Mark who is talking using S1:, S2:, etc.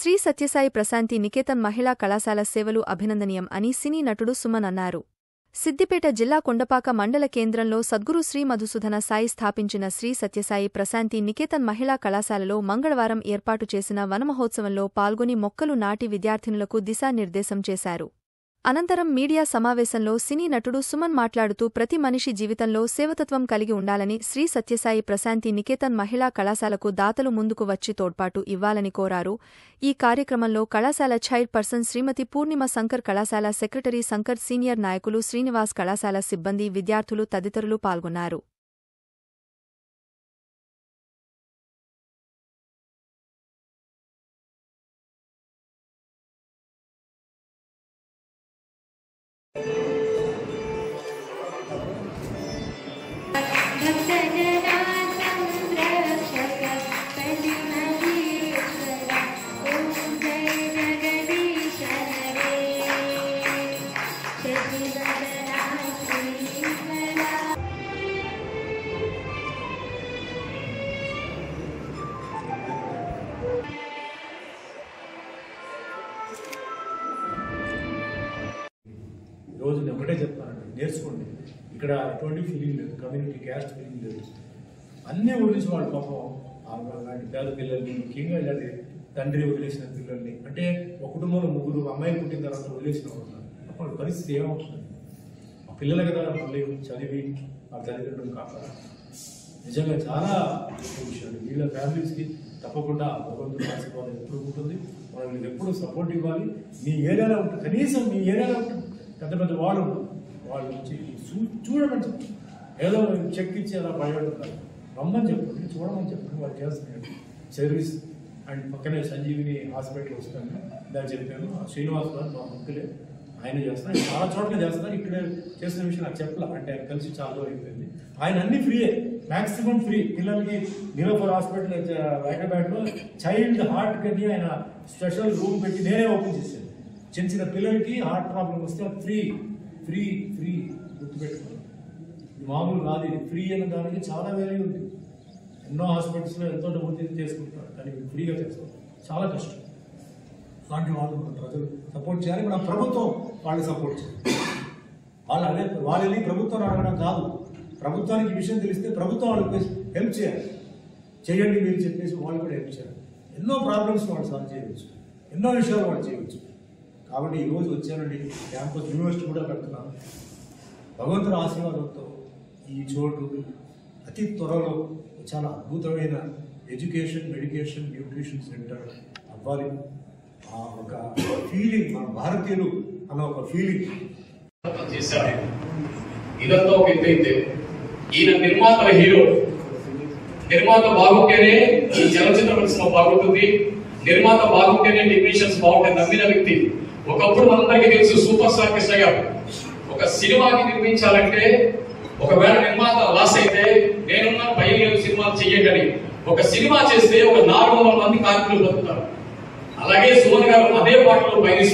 S1: శ్రీ సత్యసాయి ప్రశాంతి నికేతన్ మహిళా కళాశాల సేవలు అభినందనీయం అని సినీ నటుడు సుమన్ అన్నారు సిద్దిపేట జిల్లా కొండపాక మండల కేంద్రంలో సద్గురు శ్రీ మధుసూదన సాయి స్థాపించిన శ్రీ సత్యసాయి ప్రశాంతి నికేతన్ మహిళా కళాశాలలో మంగళవారం ఏర్పాటు చేసిన వనమహోత్సవంలో పాల్గొని మొక్కలు నాటి విద్యార్థినులకు దిశానిర్దేశం చేశారు అనంతరం మీడియా సమావేశంలో సినీ నటుడు సుమన్ మాట్లాడుతూ ప్రతి మనిషి జీవితంలో సేవతత్వం కలిగి ఉండాలని శ్రీ సత్యసాయి ప్రశాంతి నికేతన్ మహిళా కళాశాలకు దాతలు ముందుకు వచ్చి తోడ్పాటు ఇవ్వాలని కోరారు ఈ కార్యక్రమంలో కళాశాల చైల్డ్ పర్సన్ శ్రీమతి పూర్ణిమ శంకర్ కళాశాల సెక్రటరీ శంకర్ సీనియర్ నాయకులు శ్రీనివాస్ కళాశాల సిబ్బంది విద్యార్థులు తదితరులు పాల్గొన్నారు
S2: भक्तजना संरक्षक कलिमहेश्वर ॐ जय जगदीश हरे शशिवदना श्रीकला
S3: రోజు నేను ఒకటే చెప్తానండి నేర్చుకోండి ఇక్కడ ఎటువంటి ఫీలింగ్ లేదు కమ్యూనిటీ క్యాస్ట్ ఫీలింగ్ లేదు అన్నీ వదిలేసి వాళ్ళు పాపం ఆ అలాంటి పేద పిల్లల్ని ముఖ్యంగా ఇలాంటి తండ్రి వదిలేసిన పిల్లల్ని అంటే ఒక కుటుంబంలో ముగ్గురు అమ్మాయి పుట్టిన తర్వాత వదిలేసిన వాళ్ళు ఉన్నారు. అప్పుడు పరిస్థితి ఏమవుతుంది ఆ పిల్లల కదా మళ్ళీ చదివి ఆ తల్లిదండ్రులు కాపాడాలి నిజంగా చాలా గొప్ప విషయాలు వీళ్ళ ఫ్యామిలీస్కి తప్పకుండా భగవంతుడు ఆశీర్వాదం ఎప్పుడు ఉంటుంది మనం వీళ్ళకి ఎప్పుడు సపోర్ట్ ఇవ్వాలి మీ ఏరియాలో ఉంటుంది కనీసం మీ ఏరియాలో ఉంటుంది పెద్ద పెద్ద వాళ్ళు ఉంటారు. వాళ్ళు వచ్చి చూ- చూడమని చెప్పి ఏదో చెక్ ఇచ్చి అలా భయపడుతున్నారు రమ్మని చెప్పండి చూడమని చెప్పండి వాళ్ళు చేస్తున్నారు సర్వీస్ అండ్ పక్కనే సంజీవిని హాస్పిటల్ వస్తాను ఇలా చెప్పాను ఆ శ్రీనివాస్ గారు మా ముక్కులే ఆయన చేస్తున్నారు ఆయన చాలా చోట్ల చేస్తున్నారు ఇక్కడ చేసిన విషయం నాకు చెప్పలే అంటే ఆయన కలిసి చాలా రోజులు అయిపోయింది ఆయన అన్ని ఫ్రీయే మాక్సిమం ఫ్రీ పిల్లలకి నీలోఫర్ హాస్పిటల్ హైదరాబాద్ లో చైల్డ్ హార్ట్ కని ఆయన స్పెషల్ రూమ్ పెట్టి నేనే ఓపెన్ చేశాను చిన్న చిన్న పిల్లలకి హార్ట్ ప్రాబ్లం వస్తే ఫ్రీ ఫ్రీ ఫ్రీ గుర్తుపెట్టుకోవాలి ఇది మామూలు కాదు ఇది ఫ్రీ అనే దానికి చాలా వాల్యూ ఉంది ఎన్నో హాస్పిటల్స్లో ఎంతో డబ్బులు తీసి చేసుకుంటారు కానీ వీళ్ళు ఫ్రీగా చేస్తారు చాలా కష్టం అలాంటి వాళ్ళు మన ప్రజలు సపోర్ట్ చేయాలి మన ప్రభుత్వం వాళ్ళని సపోర్ట్ చేయాలి వాళ్ళు అదే వాళ్ళు వెళ్ళి ప్రభుత్వం అడగడం కాదు ప్రభుత్వానికి ఈ విషయం తెలిస్తే ప్రభుత్వం వాళ్ళకి హెల్ప్ చేయాలి చేయండి మీరు చెప్పేసి వాళ్ళు కూడా హెల్ప్ చేయాలి ఎన్నో ప్రాబ్లమ్స్ వాళ్ళు సాల్వ్ చేయవచ్చు ఎన్నో విషయాలు వాళ్ళు చేయవచ్చు కాబట్టి ఈ రోజు వచ్చానండి క్యాంపస్ యూనివర్సిటీ కూడా పెడుతున్నాను భగవంతుని ఆశీర్వాదంతో ఈ చోటు అతి త్వరలో చాలా అద్భుతమైన ఎడ్యుకేషన్ మెడికేషన్ న్యూట్రిషన్ సెంటర్ అవ్వాలి ఆ ఒక ఫీలింగ్ మన భారతీయులు అన్న ఒక ఫీలింగ్
S4: చేశాడు ఇదంతా ఒక ఎత్తు అయితే ఈయన నిర్మాతల హీరో నిర్మాత బాగుంటేనే ఈ చలచిత్ర పరిశ్రమ బాగుంటుంది నిర్మాత బాగుంటేనే టెక్నీషియన్స్ బాగుంటాయి నమ్మిన వ్యక్తి ఒకప్పుడు మనందరికీ తెలుసు సూపర్ స్టార్ కృష్ణ గారు ఒక సినిమాకి నిర్మించాలంటే ఒకవేళ నిర్మాత లాస్ అయితే నేనున్న పైన సినిమాలు చెయ్యండి ఒక సినిమా చేస్తే ఒక నాలుగు వందల మంది కార్మికులు బతుకుతారు అలాగే సుమన్ గారు అదే పాటలో పయనిస్తారు